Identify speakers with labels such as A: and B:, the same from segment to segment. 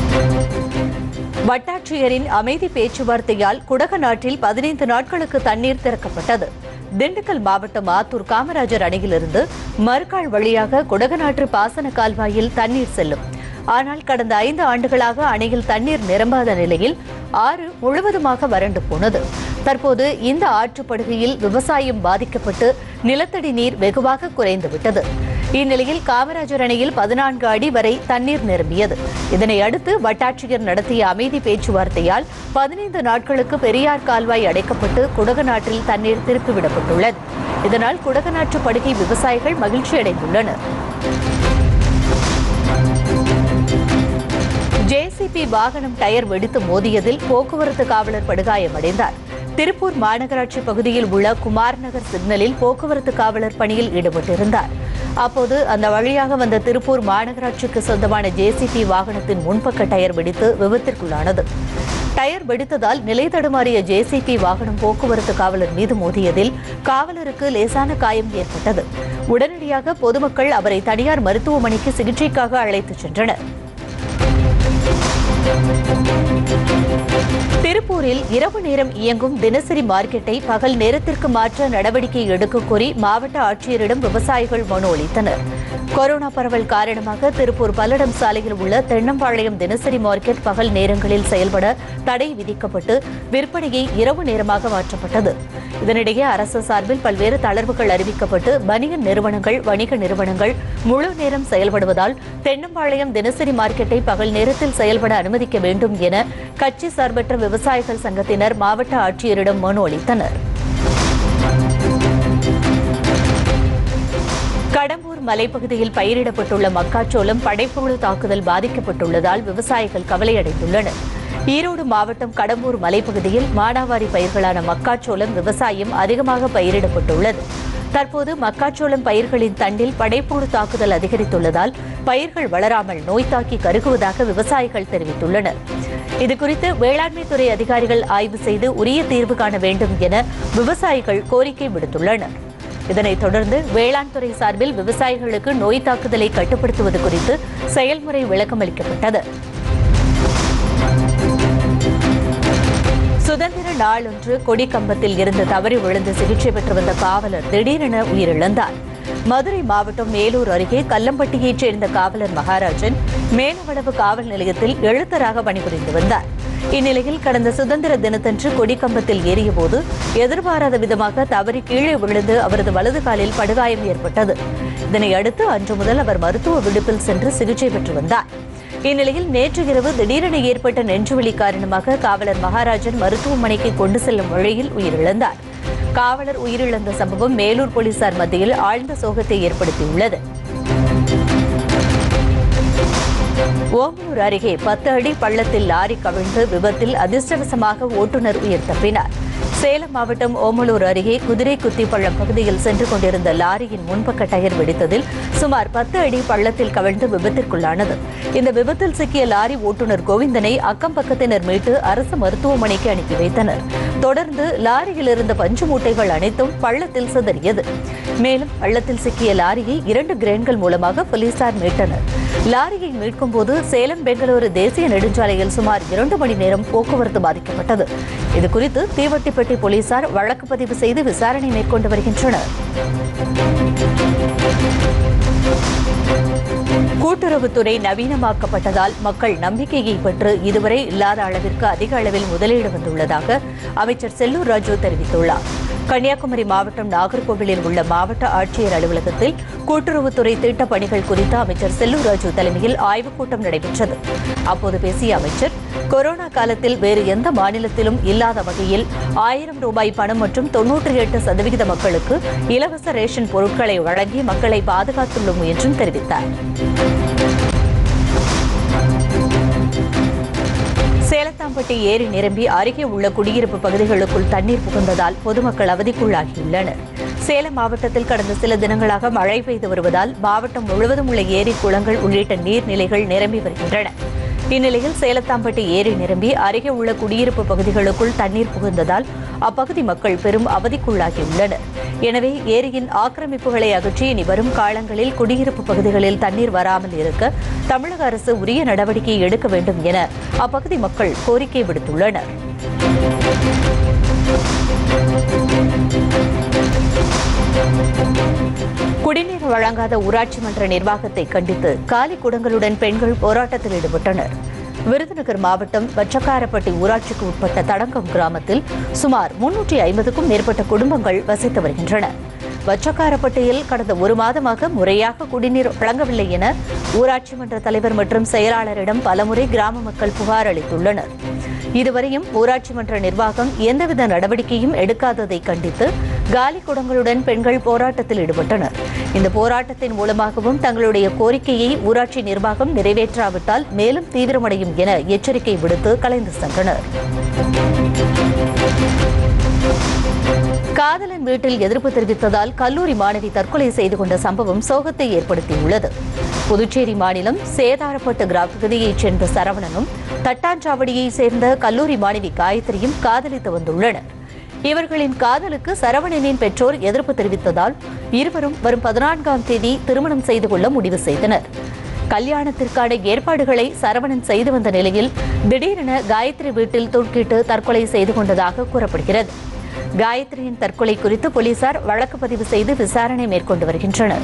A: வட்டாட்சியரின் அமைதி பேச்சுவார்த்தையால் குடகநாட்டில் பதினைந்து நாட்களுக்கு தண்ணீர் திறக்கப்பட்டது திண்டுக்கல் மாவட்டம் ஆத்தூர் காமராஜர் அணையிலிருந்து மறுகால் வழியாக குடகநாற்று பாசன கால்வாயில் தண்ணீர் செல்லும் ஆனால் கடந்த ஐந்து ஆண்டுகளாக அணையில் தண்ணீர் நிரம்பாத நிலையில் ஆறு முழுவதுமாக வறண்டு போனது தற்போது இந்த ஆற்றுப்படுகையில் விவசாயம் பாதிக்கப்பட்டு நிலத்தடி நீர் வெகுவாக குறைந்துவிட்டது இந்நிலையில் காமராஜர் அணையில் பதினான்கு அடி வரை தண்ணீர் நிரம்பியது இதனை அடுத்து வட்டாட்சியர் நடத்திய அமைதி பேச்சுவார்த்தையால் பதினைந்து நாட்களுக்கு பெரியார் கால்வாய் அடைக்கப்பட்டு குடகநாட்டில் தண்ணீர் திருப்பிவிடப்பட்டுள்ளது இதனால் குடகநாற்று படுகை விவசாயிகள் மகிழ்ச்சி அடைந்துள்ளனர் ஜேசிபி வாகனம் டயர் வெடித்து மோதியதில் போக்குவரத்து காவலர் படுகாயமடைந்தார் திருப்பூர் மாநகராட்சி பகுதியில் உள்ள குமார் நகர் சிக்னலில் போக்குவரத்து காவலர் பணியில் ஈடுபட்டிருந்தார் அப்போது அந்த வழியாக வந்த திருப்பூர் மாநகராட்சிக்கு சொந்தமான ஜேசிபி வாகனத்தின் முன்பக்க டயர் வெடித்து விபத்திற்குள்ளானது டயர் வெடித்ததால் நிலை தடுமாறிய ஜேசிபி வாகனம் போக்குவரத்து காவலர் மீது மோதியதில் காவலருக்கு லேசான காயம் ஏற்பட்டது உடனடியாக பொதுமக்கள் அவரை தனியார் மருத்துவமனைக்கு சிகிச்சைக்காக அழைத்துச் சென்றனர் திருப்பூரில் இரவு நேரம் இயங்கும் தினசரி மார்க்கெட்டை பகல் நேரத்திற்கு மாற்ற நடவடிக்கை எடுக்க கோரி மாவட்ட ஆட்சியரிடம் விவசாயிகள் மனு அளித்தனர் கொரோனா பரவல் காரணமாக திருப்பூர் பல்லடம் சாலையில் உள்ள தென்னம்பாளையம் தினசரி மார்க்கெட் பகல் நேரங்களில் செயல்பட தடை விதிக்கப்பட்டு விற்பனையை இரவு நேரமாக மாற்றப்பட்டது இதனிடையே அரசு சார்பில் பல்வேறு தளர்வுகள் அறிவிக்கப்பட்டு பனியன் நிறுவனங்கள் வணிக நிறுவனங்கள் முழு நேரம் செயல்படுவதால் தென்னம்பாளையம் தினசரி மார்க்கெட்டை பகல் நேரத்தில் செயல்பட அனுமதிக்க வேண்டும் என கட்சி சார்பற்ற விவசாயிகள் சங்கத்தினர் மாவட்ட ஆட்சியரிடம் மனு அளித்தனர் கடம்பூர் மலைப்பகுதியில் பயிரிடப்பட்டுள்ள மக்காச்சோளம் படைப்புழு தாக்குதல் பாதிக்கப்பட்டுள்ளதால் விவசாயிகள் கவலையடைந்துள்ளனர் ஈரோடு மாவட்டம் கடம்பூர் மலைப்பகுதியில் மானாவாரி பயிர்களான மக்காச்சோளம் விவசாயம் அதிகமாக பயிரிடப்பட்டுள்ளது தற்போது மக்காச்சோளம் பயிர்களின் தண்டில் படைப்புழு தாக்குதல் அதிகரித்துள்ளதால் பயிர்கள் வளராமல் நோய் தாக்கி கருகுவதாக விவசாயிகள் தெரிவித்துள்ளனர் இதுகுறித்து வேளாண்மை துறை அதிகாரிகள் ஆய்வு செய்து உரிய தீர்வு காண வேண்டும் என விவசாயிகள் கோரிக்கை விடுத்துள்ளனர் இதனைத் தொடர்ந்து வேளாண் துறை சார்பில் விவசாயிகளுக்கு நோய் தாக்குதலை கட்டுப்படுத்துவது குறித்து செயல்முறை விளக்கம் அளிக்கப்பட்டது சுதந்திர நாளொன்று கொடிக்கம்பத்தில் இருந்து தவறி விழுந்து சிகிச்சை பெற்று வந்த காவலர் திடீரென உயிரிழந்தார் மதுரை மாவட்டம் மேலூர் அருகே கல்லம்பட்டியைச் சேர்ந்த காவலர் மகாராஜன் மேலவளவு காவல் நிலையத்தில் எழுத்தராக பணிபுரிந்து வந்தார் இந்நிலையில் கடந்த சுதந்திர தினத்தன்று கொடிக்கம்பத்தில் ஏறியபோது எதிர்பாராத விதமாக தவறி கீழே விழுந்து அவரது வலது காலில் படுகாயம் ஏற்பட்டது இதனை அடுத்து அன்று முதல் அவர் மருத்துவ விடுப்பில் சென்று சிகிச்சை பெற்று வந்தார் இந்நிலையில் நேற்று இரவு திடீரென ஏற்பட்ட நெஞ்சுவலி காரணமாக காவலர் மகாராஜன் மருத்துவமனைக்கு கொண்டு செல்லும் வழியில் உயிரிழந்தார் காவலர் உயிரிழந்த சம்பவம் மேலூர் போலீசார் மத்தியில் ஆழ்ந்த சோகத்தை ஏற்படுத்தியுள்ளது ஓமலூர் அருகே பத்து அடி பள்ளத்தில் லாரி கவிழ்ந்து விபத்தில் அதிர்ஷ்டவசமாக ஓட்டுநர் உயிர் தப்பினார் சேலம் மாவட்டம் ஓமலூர் அருகே குதிரை குத்திப்பள்ளம் பகுதியில் சென்று கொண்டிருந்த லாரியின் முன்பக்க டயர் வெடித்ததில் சுமார் பத்து அடி பள்ளத்தில் கவிழ்ந்து விபத்திற்குள்ளானது இந்த விபத்தில் சிக்கிய லாரி ஓட்டுநர் கோவிந்தனை அக்கம் பக்கத்தினர் மீட்டு அரசு மருத்துவமனைக்கு அனுப்பி வைத்தனர் தொடர்ந்து லாரியில் இருந்த பஞ்சு மூட்டைகள் அனைத்தும் பள்ளத்தில் சிதறியது மேலும் பள்ளத்தில் சிக்கிய லாரியை இரண்டு கிரேன்கள் மூலமாக போலீசார் மீட்டனர் லாரியை மீட்கும் போது சேலம் பெங்களூரு தேசிய நெடுஞ்சாலையில் சுமார் இரண்டு மணி நேரம் போக்குவரத்து பாதிக்கப்பட்டது இதுகுறித்து தீவட்டிப்பட்டி போலீசார் வழக்கு பதிவு செய்து விசாரணை மேற்கொண்டு வருகின்றனர் கூட்டுறவுத்துறை நவீனமாக்கப்பட்டதால் மக்கள் நம்பிக்கையை பெற்று இதுவரை இல்லாத அளவிற்கு அதிக அளவில் முதலீடு வந்துள்ளதாக அமைச்சர் செல்லூர் ராஜு தெரிவித்துள்ளார் கன்னியாகுமரி மாவட்டம் நாகர்கோவிலில் உள்ள மாவட்ட ஆட்சியர் அலுவலகத்தில் கூட்டுறவுத்துறை திட்டப் பணிகள் குறித்து அமைச்சர் செல்லூர் ராஜு தலைமையில் ஆய்வுக் கூட்டம் நடைபெற்றது அப்போது பேசிய அமைச்சர் கொரோனா காலத்தில் வேறு எந்த மாநிலத்திலும் இல்லாத வகையில் ஆயிரம் ரூபாய் பணம் மற்றும் தொன்னூற்றி எட்டு சதவிகித மக்களுக்கு இலவச ரேஷன் பொருட்களை வழங்கி மக்களை பாதுகாத்துள்ளோம் என்றும் தெரிவித்தார் சேலத்தாம்பட்டி ஏரி நிரம்பி அருகே உள்ள குடியிருப்பு பகுதிகளுக்குள் தண்ணீர் புகுந்ததால் பொதுமக்கள் அவதிக்குள்ளாகியுள்ளனர் சேலம் மாவட்டத்தில் கடந்த சில தினங்களாக மழை பெய்து வருவதால் மாவட்டம் முழுவதும் உள்ள ஏரி குளங்கள் உள்ளிட்ட நீர்நிலைகள் நிரம்பி வருகின்றன இந்நிலையில் சேலத்தாம்பட்டி ஏரி நிரம்பி அருகே உள்ள குடியிருப்பு பகுதிகளுக்குள் தண்ணீர் புகுந்ததால் அப்பகுதி மக்கள் பெரும் அவதிக்குள்ளாகியுள்ளனர் எனவே ஏரியின் ஆக்கிரமிப்புகளை அகற்றி இனி வரும் காலங்களில் குடியிருப்பு பகுதிகளில் தண்ணீர் வராமல் இருக்க தமிழக அரசு உரிய நடவடிக்கை எடுக்க வேண்டும் என அப்பகுதி மக்கள் கோரிக்கை விடுத்துள்ளனர் குடிநீர் வழங்காத ஊராட்சி மன்ற நிர்வாகத்தை கண்டித்து காலி குடங்களுடன் பெண்கள் போராட்டத்தில் ஈடுபட்டனர் விருதுநகர் மாவட்டம் வச்சக்காரப்பட்டி ஊராட்சிக்கு உட்பட்ட தடங்கம் கிராமத்தில் சுமார் முன்னூற்றி ஐம்பதுக்கும் மேற்பட்ட குடும்பங்கள் வசித்து வருகின்றன வச்சக்காரப்பட்டியில் கடந்த ஒரு மாதமாக முறையாக குடிநீர் வழங்கவில்லை என ஊராட்சி மன்ற தலைவர் மற்றும் செயலாளரிடம் பலமுறை கிராம மக்கள் புகார் அளித்துள்ளனர் இதுவரையும் ஊராட்சி மன்ற நிர்வாகம் எந்தவித நடவடிக்கையும் எடுக்காததை கண்டித்து காலி குடங்களுடன் பெண்கள் போராட்டத்தில் ஈடுபட்டனர் இந்த போராட்டத்தின் மூலமாகவும் தங்களுடைய கோரிக்கையை ஊராட்சி நிர்வாகம் நிறைவேற்றாவிட்டால் மேலும் தீவிரமடையும் என எச்சரிக்கை விடுத்து கலைந்து சென்றனர் காதலன் வீட்டில் எதிர்ப்பு தெரிவித்ததால் கல்லூரி மாணவி தற்கொலை செய்து கொண்ட சம்பவம் சோகத்தை ஏற்படுத்தியுள்ளது புதுச்சேரி மாநிலம் சேதாரப்பட்டு கிராமப்பகுதியைச் சேர்ந்த சரவணனும் தட்டாஞ்சாவடியைச் சேர்ந்த கல்லூரி மாணவி காயத்ரியும் காதலித்து வந்துள்ளனர் இவர்களின் காதலுக்கு சரவணனின் பெற்றோர் எதிர்ப்பு தெரிவித்ததால் இருவரும் வரும் பதினான்காம் தேதி திருமணம் செய்து கொள்ள முடிவு செய்தனர் கல்யாணத்திற்கான ஏற்பாடுகளை சரவணன் செய்து வந்த நிலையில் திடீரென காயத்ரி வீட்டில் தூக்கிட்டு தற்கொலை செய்து கொண்டதாக கூறப்படுகிறது காயத்ரியின் தற்கொலை குறித்து போலீசார் வழக்கு பதிவு செய்து விசாரணை மேற்கொண்டு வருகின்றனர்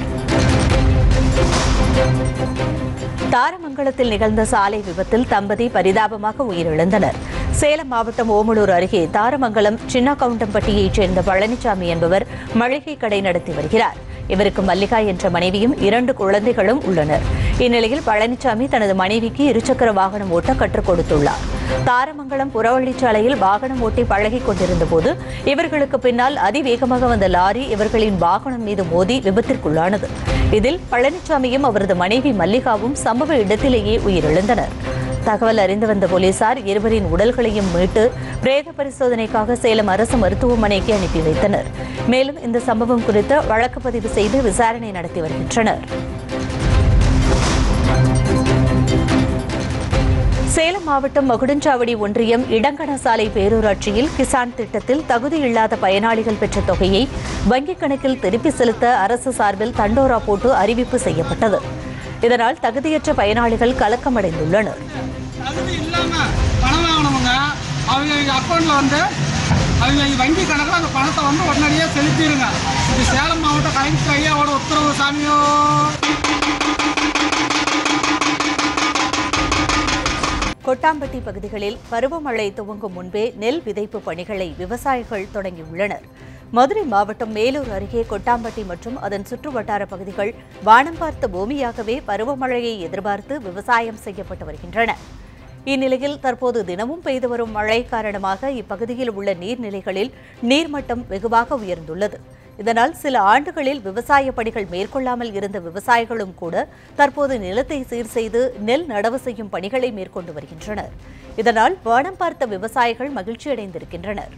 A: தாரமங்கலத்தில் நிகழ்ந்த சாலை விபத்தில் தம்பதி பரிதாபமாக உயிரிழந்தனர் சேலம் மாவட்டம் ஓமலூர் அருகே தாரமங்கலம் சின்னக்கவுண்டம்பட்டியைச் சேர்ந்த பழனிசாமி என்பவர் மளிகை கடை நடத்தி வருகிறார் இவருக்கு மல்லிகா என்ற மனைவியும் இரண்டு குழந்தைகளும் உள்ளனர் இந்நிலையில் பழனிசாமி தனது மனைவிக்கு இருசக்கர வாகனம் ஓட்ட கற்றுக் கொடுத்துள்ளார் தாரமங்கலம் புறவழிச்சாலையில் வாகனம் ஓட்டி பழகிக் கொண்டிருந்த போது இவர்களுக்கு பின்னால் அதிவேகமாக வந்த லாரி இவர்களின் வாகனம் மீது மோதி விபத்திற்குள்ளானது இதில் பழனிசாமியும் அவரது மனைவி மல்லிகாவும் சம்பவ இடத்திலேயே உயிரிழந்தனர் தகவல் அறிந்து வந்த போலீசார் இருவரின் உடல்களையும் மீட்டு பிரேத பரிசோதனைக்காக சேலம் அரசு மருத்துவமனைக்கு அனுப்பி வைத்தனர் மேலும் இந்த சம்பவம் குறித்து வழக்கு பதிவு செய்து விசாரணை நடத்தி வருகின்றனர் சேலம் மாவட்டம் மகுடஞ்சாவடி ஒன்றியம் இடங்கணசாலை பேரூராட்சியில் கிசான் திட்டத்தில் தகுதியில்லாத பயனாளிகள் பெற்ற தொகையை வங்கிக் கணக்கில் திருப்பி செலுத்த அரசு சார்பில் தண்டோரா போட்டு அறிவிப்பு செய்யப்பட்டது இதனால் தகுதியற்ற பயனாளிகள் கலக்கமடைந்துள்ளனர்
B: தகுதி இல்லாம பணம் வாங்கினவங்க அவங்க அக்கௌண்ட்ல வந்து அவங்க வங்கி கணக்கில் அந்த பணத்தை வந்து உடனடியாக செலுத்திடுங்க இது சேலம் மாவட்ட கலெக்டர் ஐயாவோட உத்தரவு சாமியோ
A: கொட்டாம்பட்டி பகுதிகளில் பருவமழை துவங்கும் முன்பே நெல் விதைப்பு பணிகளை விவசாயிகள் தொடங்கியுள்ளனர் மதுரை மாவட்டம் மேலூர் அருகே கொட்டாம்பட்டி மற்றும் அதன் சுற்றுவட்டார பகுதிகள் வானம் பார்த்த பூமியாகவே பருவமழையை எதிர்பார்த்து விவசாயம் செய்யப்பட்டு வருகின்றன இந்நிலையில் தற்போது தினமும் பெய்து வரும் மழை காரணமாக இப்பகுதியில் உள்ள நீர்நிலைகளில் நீர்மட்டம் வெகுவாக உயர்ந்துள்ளது இதனால் சில ஆண்டுகளில் விவசாய பணிகள் மேற்கொள்ளாமல் இருந்த விவசாயிகளும் கூட தற்போது நிலத்தை சீர் செய்து நெல் நடவு செய்யும் பணிகளை மேற்கொண்டு வருகின்றனர் இதனால் வானம் பார்த்த விவசாயிகள் மகிழ்ச்சியடைந்திருக்கின்றனர்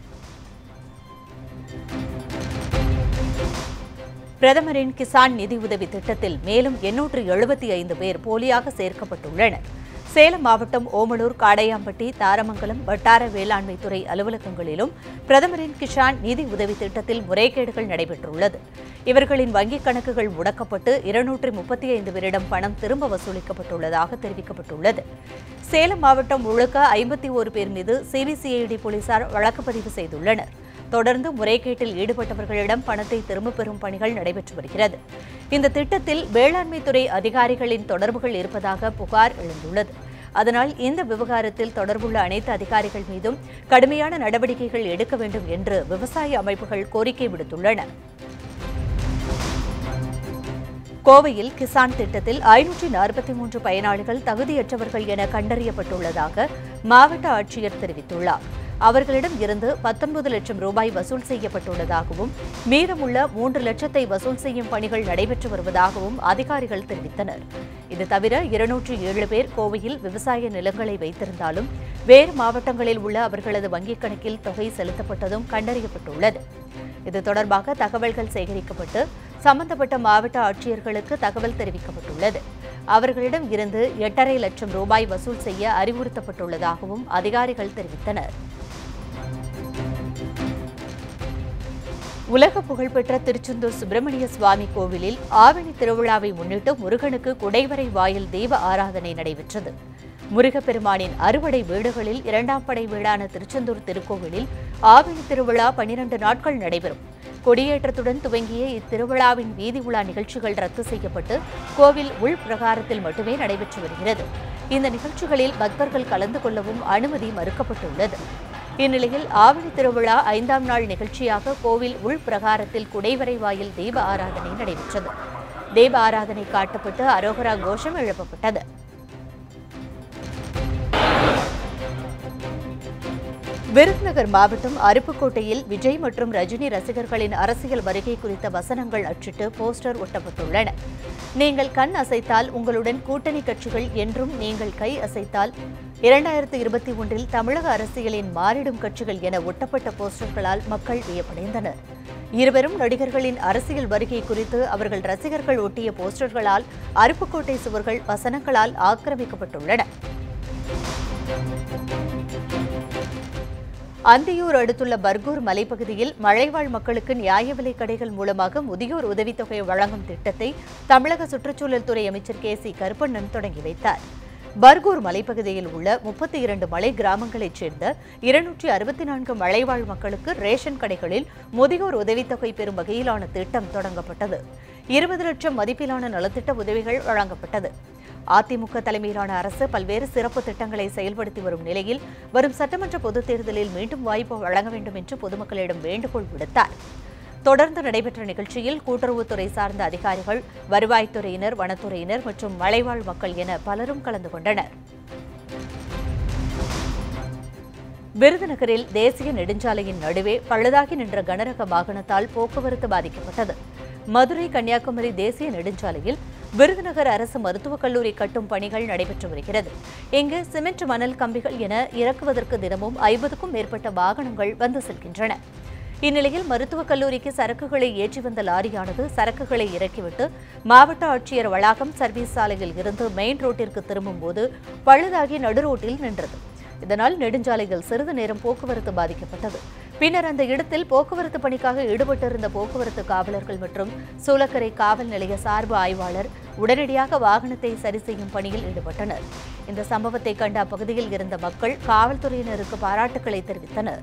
A: பிரதமரின் கிசான் நிதி உதவி திட்டத்தில் மேலும் எண்ணூற்று எழுபத்தி ஐந்து பேர் போலியாக சேர்க்கப்பட்டுள்ளனர் சேலம் மாவட்டம் ஓமலூர் காடையாம்பட்டி தாரமங்கலம் வட்டார வேளாண்மை துறை அலுவலகங்களிலும் பிரதமரின் கிஷான் நிதி உதவி திட்டத்தில் முறைகேடுகள் நடைபெற்றுள்ளது இவர்களின் வங்கிக் கணக்குகள் முடக்கப்பட்டு இருநூற்றி முப்பத்தி ஐந்து பேரிடம் பணம் திரும்ப வசூலிக்கப்பட்டுள்ளதாக தெரிவிக்கப்பட்டுள்ளது சேலம் மாவட்டம் முழுக்க ஐம்பத்தி ஓரு பேர் மீது சிபிசிஐடி போலீசார் வழக்கு பதிவு செய்துள்ளனர் தொடர்ந்து முறைகேட்டில் ஈடுபட்டவர்களிடம் பணத்தை திரும்பப் பெறும் பணிகள் நடைபெற்று வருகிறது இந்த திட்டத்தில் வேளாண்மை துறை அதிகாரிகளின் தொடர்புகள் இருப்பதாக புகார் எழுந்துள்ளது அதனால் இந்த விவகாரத்தில் தொடர்புள்ள அனைத்து அதிகாரிகள் மீதும் கடுமையான நடவடிக்கைகள் எடுக்க வேண்டும் என்று விவசாய அமைப்புகள் கோரிக்கை விடுத்துள்ளன கோவையில் கிசான் திட்டத்தில் ஐநூற்றி நாற்பத்தி மூன்று பயனாளிகள் தகுதியற்றவர்கள் என கண்டறியப்பட்டுள்ளதாக மாவட்ட ஆட்சியர் தெரிவித்துள்ளார் அவர்களிடம் இருந்து பத்தொன்பது லட்சம் ரூபாய் வசூல் செய்யப்பட்டுள்ளதாகவும் மீதமுள்ள மூன்று லட்சத்தை வசூல் செய்யும் பணிகள் நடைபெற்று வருவதாகவும் அதிகாரிகள் தெரிவித்தனர் இது தவிர இருநூற்று ஏழு பேர் கோவையில் விவசாய நிலங்களை வைத்திருந்தாலும் வேறு மாவட்டங்களில் உள்ள அவர்களது வங்கிக் கணக்கில் தொகை செலுத்தப்பட்டதும் கண்டறியப்பட்டுள்ளது இது தொடர்பாக தகவல்கள் சேகரிக்கப்பட்டு சம்பந்தப்பட்ட மாவட்ட ஆட்சியர்களுக்கு தகவல் தெரிவிக்கப்பட்டுள்ளது அவர்களிடம் இருந்து எட்டரை லட்சம் ரூபாய் வசூல் செய்ய அறிவுறுத்தப்பட்டுள்ளதாகவும் அதிகாரிகள் தெரிவித்தனர் உலக புகழ்பெற்ற திருச்செந்தூர் சுப்பிரமணிய சுவாமி கோவிலில் ஆவணி திருவிழாவை முன்னிட்டு முருகனுக்கு குடைவரை வாயில் தெய்வ ஆராதனை நடைபெற்றது முருகப்பெருமானின் அறுவடை வீடுகளில் இரண்டாம் படை வீடான திருச்செந்தூர் திருக்கோவிலில் ஆவணி திருவிழா பனிரண்டு நாட்கள் நடைபெறும் கொடியேற்றத்துடன் துவங்கிய இத்திருவிழாவின் வீதி உலா நிகழ்ச்சிகள் ரத்து செய்யப்பட்டு கோவில் உள் பிரகாரத்தில் மட்டுமே நடைபெற்று வருகிறது இந்த நிகழ்ச்சிகளில் பக்தர்கள் கலந்து கொள்ளவும் அனுமதி மறுக்கப்பட்டுள்ளது இந்நிலையில் ஆவணி திருவிழா ஐந்தாம் நாள் நிகழ்ச்சியாக கோவில் உள் பிரகாரத்தில் குடைவரை வாயில் தீப ஆராதனை நடைபெற்றது தீப ஆராதனை காட்டப்பட்டு அரோகரா கோஷம் எழுப்பப்பட்டது விருதுநகர் மாவட்டம் அருப்புக்கோட்டையில் விஜய் மற்றும் ரஜினி ரசிகர்களின் அரசியல் வருகை குறித்த வசனங்கள் அச்சிட்டு போஸ்டர் ஒட்டப்பட்டுள்ளன நீங்கள் கண் அசைத்தால் உங்களுடன் கூட்டணி கட்சிகள் என்றும் நீங்கள் கை அசைத்தால் இரண்டாயிரத்து இருபத்தி ஒன்றில் தமிழக அரசியலின் மாறிடும் கட்சிகள் என ஒட்டப்பட்ட போஸ்டர்களால் மக்கள் வியப்படைந்தனர் இருவரும் நடிகர்களின் அரசியல் வருகை குறித்து அவர்கள் ரசிகர்கள் ஒட்டிய போஸ்டர்களால் அருப்புக்கோட்டை சுவர்கள் வசனங்களால் ஆக்கிரமிக்கப்பட்டுள்ளன அந்தியூர் அடுத்துள்ள பர்கூர் மலைப்பகுதியில் மழைவாழ் மக்களுக்கு நியாய விலைக் கடைகள் மூலமாக முதியோர் உதவித்தொகை வழங்கும் திட்டத்தை தமிழக சுற்றுச்சூழல் துறை அமைச்சர் கே சி கருப்பண்ணன் தொடங்கி வைத்தார் பர்கூர் மலைப்பகுதியில் உள்ள முப்பத்தி இரண்டு மலை கிராமங்களைச் சேர்ந்த இருநூற்றி அறுபத்தி நான்கு மலைவாழ் மக்களுக்கு ரேஷன் கடைகளில் முதியோர் உதவித்தொகை பெறும் வகையிலான திட்டம் தொடங்கப்பட்டது இருபது லட்சம் மதிப்பிலான நலத்திட்ட உதவிகள் வழங்கப்பட்டது அதிமுக தலைமையிலான அரசு பல்வேறு சிறப்பு திட்டங்களை செயல்படுத்தி வரும் நிலையில் வரும் சட்டமன்ற பொதுத் தேர்தலில் மீண்டும் வாய்ப்பு வழங்க வேண்டும் என்று பொதுமக்களிடம் வேண்டுகோள் விடுத்தார் தொடர்ந்து நடைபெற்ற நிகழ்ச்சியில் கூட்டுறவுத்துறை சார்ந்த அதிகாரிகள் வருவாய்த்துறையினர் வனத்துறையினர் மற்றும் மலைவாழ் மக்கள் என பலரும் கலந்து கொண்டனர் விருதுநகரில் தேசிய நெடுஞ்சாலையின் நடுவே பழுதாகி நின்ற கனரக வாகனத்தால் போக்குவரத்து பாதிக்கப்பட்டது மதுரை கன்னியாகுமரி தேசிய நெடுஞ்சாலையில் விருதுநகர் அரசு மருத்துவக் கல்லூரி கட்டும் பணிகள் நடைபெற்று வருகிறது இங்கு சிமெண்ட் மணல் கம்பிகள் என இறக்குவதற்கு தினமும் ஐம்பதுக்கும் மேற்பட்ட வாகனங்கள் வந்து செல்கின்றன இந்நிலையில் மருத்துவக் கல்லூரிக்கு சரக்குகளை ஏற்றி வந்த லாரியானது சரக்குகளை இறக்கிவிட்டு மாவட்ட ஆட்சியர் வளாகம் சர்வீஸ் சாலையில் இருந்து மெயின் ரோட்டிற்கு திரும்பும்போது பழுதாகி நடுரோட்டில் நின்றது இதனால் நெடுஞ்சாலையில் சிறிது நேரம் போக்குவரத்து பாதிக்கப்பட்டது பின்னர் அந்த இடத்தில் போக்குவரத்து பணிக்காக ஈடுபட்டிருந்த போக்குவரத்து காவலர்கள் மற்றும் சூலக்கரை காவல் நிலைய சார்பு ஆய்வாளர் உடனடியாக வாகனத்தை சரி செய்யும் பணியில் ஈடுபட்டனர் இந்த சம்பவத்தை கண்ட அப்பகுதியில் இருந்த மக்கள் காவல்துறையினருக்கு பாராட்டுக்களை தெரிவித்தனர்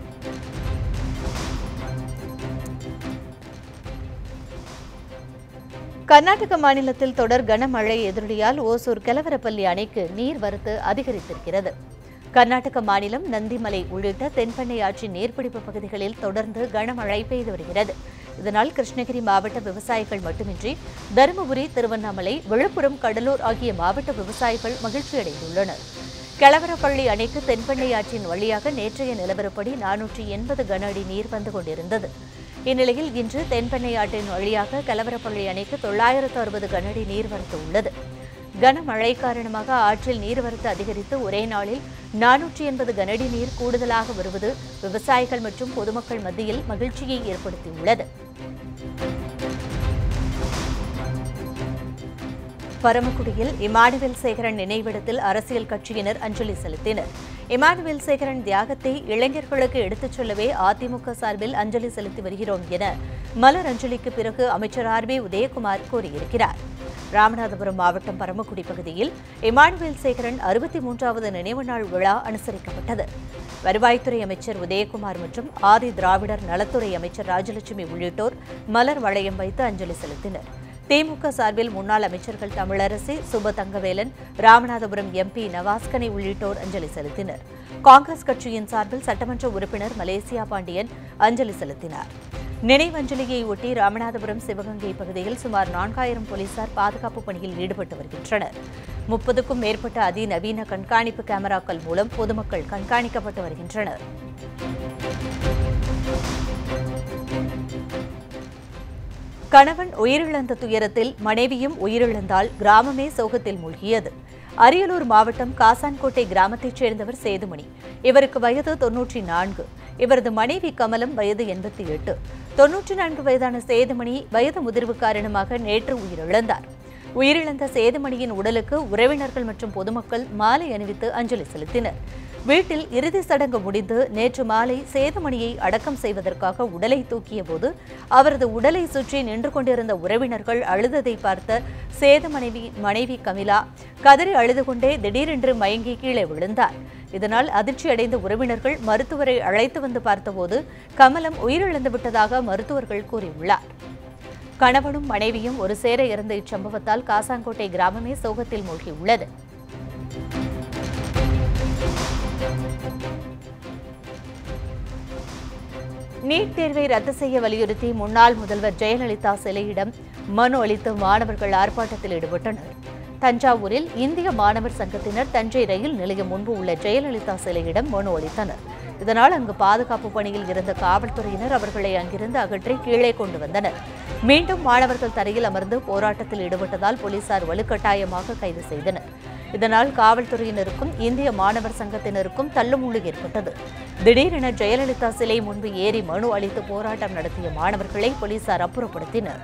A: கர்நாடக மாநிலத்தில் தொடர் கனமழை எதிரொலியால் ஓசூர் கெலவரப்பள்ளி அணைக்கு நீர்வரத்து அதிகரித்திருக்கிறது கர்நாடக மாநிலம் நந்திமலை உள்ளிட்ட தென்பெண்ணை ஆற்றின் நீர்பிடிப்பு பகுதிகளில் தொடர்ந்து கனமழை பெய்து வருகிறது இதனால் கிருஷ்ணகிரி மாவட்ட விவசாயிகள் மட்டுமின்றி தருமபுரி திருவண்ணாமலை விழுப்புரம் கடலூர் ஆகிய மாவட்ட விவசாயிகள் மகிழ்ச்சியடைந்துள்ளனர் கெலவரப்பள்ளி அணைக்கு தென்பெண்ணை ஆற்றின் வழியாக நேற்றைய நிலவரப்படி நானூற்றி எண்பது கன அடி நீர் வந்து கொண்டிருந்தது இந்நிலையில் இன்று தென்பெண்ணை ஆற்றின் வழியாக கலவரப்பள்ளி அணைக்கு தொள்ளாயிரத்து அறுபது கனஅடி நீர்வரத்து உள்ளது கனமழை காரணமாக ஆற்றில் நீர்வரத்து அதிகரித்து ஒரே நாளில் நானூற்றி எண்பது கனஅடி நீர் கூடுதலாக வருவது விவசாயிகள் மற்றும் பொதுமக்கள் மத்தியில் மகிழ்ச்சியை ஏற்படுத்தியுள்ளது பரமக்குடியில் இமானுவேல் சேகரன் நினைவிடத்தில் அரசியல் கட்சியினர் அஞ்சலி செலுத்தினர் இமானுவேல் சேகரன் தியாகத்தை இளைஞர்களுக்கு எடுத்துச் சொல்லவே அதிமுக சார்பில் அஞ்சலி செலுத்தி வருகிறோம் என மலர் அஞ்சலிக்கு பிறகு அமைச்சர் ஆர் பி உதயகுமார் கூறியிருக்கிறார் ராமநாதபுரம் மாவட்டம் பரமக்குடி பகுதியில் இமானுவேல் சேகரன் அறுபத்தி மூன்றாவது நினைவு நாள் விழா அனுசரிக்கப்பட்டது வருவாய்த்துறை அமைச்சர் உதயகுமார் மற்றும் ஆதி திராவிடர் நலத்துறை அமைச்சர் ராஜலட்சுமி உள்ளிட்டோர் மலர் வளையம் வைத்து அஞ்சலி செலுத்தினர் திமுக சார்பில் முன்னாள் அமைச்சர்கள் தமிழரசி சுப தங்கவேலன் ராமநாதபுரம் எம்பி நவாஸ்கனி உள்ளிட்டோர் அஞ்சலி செலுத்தினர் காங்கிரஸ் கட்சியின் சார்பில் சட்டமன்ற உறுப்பினர் மலேசியா பாண்டியன் அஞ்சலி செலுத்தினார் நினைவஞ்சலியை ஒட்டி ராமநாதபுரம் சிவகங்கை பகுதியில் சுமார் நான்காயிரம் போலீசார் பாதுகாப்பு பணியில் ஈடுபட்டு வருகின்றனர் முப்பதுக்கும் மேற்பட்ட அதிநவீன கண்காணிப்பு கேமராக்கள் மூலம் பொதுமக்கள் கண்காணிக்கப்பட்டு வருகின்றனர் கணவன் உயிரிழந்த துயரத்தில் மனைவியும் உயிரிழந்தால் கிராமமே சோகத்தில் மூழ்கியது அரியலூர் மாவட்டம் காசான்கோட்டை கிராமத்தைச் சேர்ந்தவர் சேதுமணி இவருக்கு வயது தொன்னூற்றி நான்கு இவரது மனைவி கமலம் வயது எண்பத்தி எட்டு தொன்னூற்றி நான்கு வயதான சேதுமணி வயது முதிர்வு காரணமாக நேற்று உயிரிழந்தார் உயிரிழந்த சேதுமணியின் உடலுக்கு உறவினர்கள் மற்றும் பொதுமக்கள் மாலை அணிவித்து அஞ்சலி செலுத்தினர் வீட்டில் இறுதி சடங்கு முடிந்து நேற்று மாலை சேதுமணியை அடக்கம் செய்வதற்காக உடலை தூக்கிய போது அவரது உடலை சுற்றி நின்று கொண்டிருந்த உறவினர்கள் அழுததை பார்த்த சேது மனைவி மனைவி கமிலா கதறி அழுது கொண்டே திடீரென்று மயங்கி கீழே விழுந்தார் இதனால் அதிர்ச்சியடைந்த உறவினர்கள் மருத்துவரை அழைத்து வந்து பார்த்தபோது கமலம் உயிரிழந்து விட்டதாக மருத்துவர்கள் கூறியுள்ளார் கணவனும் மனைவியும் ஒரு சேர இறந்த இச்சம்பவத்தால் காசாங்கோட்டை கிராமமே சோகத்தில் மூழ்கியுள்ளது நீட் தேர்வை ரத்து செய்ய வலியுறுத்தி முன்னாள் முதல்வர் ஜெயலலிதா சிலையிடம் மனு அளித்து மாணவர்கள் ஆர்ப்பாட்டத்தில் ஈடுபட்டனர் தஞ்சாவூரில் இந்திய மாணவர் சங்கத்தினர் தஞ்சை ரயில் நிலையம் முன்பு உள்ள ஜெயலலிதா சிலையிடம் மனு அளித்தனர் இதனால் அங்கு பாதுகாப்பு பணியில் இருந்த காவல்துறையினர் அவர்களை அங்கிருந்து அகற்றி கீழே கொண்டு வந்தனர் மீண்டும் மாணவர்கள் தரையில் அமர்ந்து போராட்டத்தில் ஈடுபட்டதால் போலீசார் வலுக்கட்டாயமாக கைது செய்தனர் இதனால் காவல்துறையினருக்கும் இந்திய மாணவர் சங்கத்தினருக்கும் தள்ளுமுள்ளு ஏற்பட்டது திடீரென ஜெயலலிதா சிலை முன்பு ஏறி மனு அளித்து போராட்டம் நடத்திய மாணவர்களை போலீசார் அப்புறப்படுத்தினர்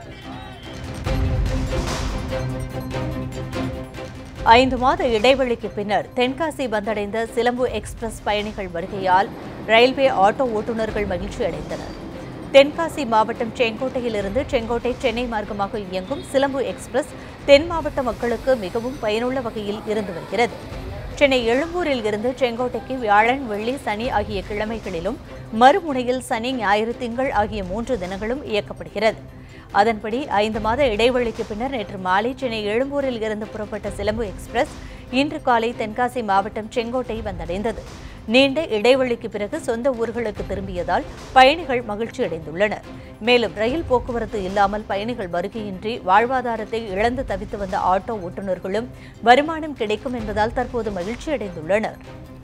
A: ஐந்து மாத இடைவெளிக்கு பின்னர் தென்காசி வந்தடைந்த சிலம்பு எக்ஸ்பிரஸ் பயணிகள் வருகையால் ரயில்வே ஆட்டோ ஓட்டுநர்கள் மகிழ்ச்சி அடைந்தனர் தென்காசி மாவட்டம் செங்கோட்டையிலிருந்து செங்கோட்டை சென்னை மார்க்கமாக இயங்கும் சிலம்பு எக்ஸ்பிரஸ் தென் மாவட்ட மக்களுக்கு மிகவும் பயனுள்ள வகையில் இருந்து வருகிறது சென்னை எழும்பூரில் இருந்து செங்கோட்டைக்கு வியாழன் வெள்ளி சனி ஆகிய கிழமைகளிலும் மறுமுனையில் சனி ஞாயிறு திங்கள் ஆகிய மூன்று தினங்களும் இயக்கப்படுகிறது அதன்படி ஐந்து மாத இடைவெளிக்கு பின்னர் நேற்று மாலை சென்னை எழும்பூரில் இருந்து புறப்பட்ட சிலம்பு எக்ஸ்பிரஸ் இன்று காலை தென்காசி மாவட்டம் செங்கோட்டை வந்தடைந்தது நீண்ட இடைவெளிக்கு பிறகு சொந்த ஊர்களுக்கு திரும்பியதால் பயணிகள் மகிழ்ச்சி அடைந்துள்ளனர் மேலும் ரயில் போக்குவரத்து இல்லாமல் பயணிகள் வருகையின்றி வாழ்வாதாரத்தை இழந்து தவித்து வந்த ஆட்டோ ஓட்டுநர்களும் வருமானம் கிடைக்கும் என்பதால் தற்போது மகிழ்ச்சி அடைந்துள்ளனர்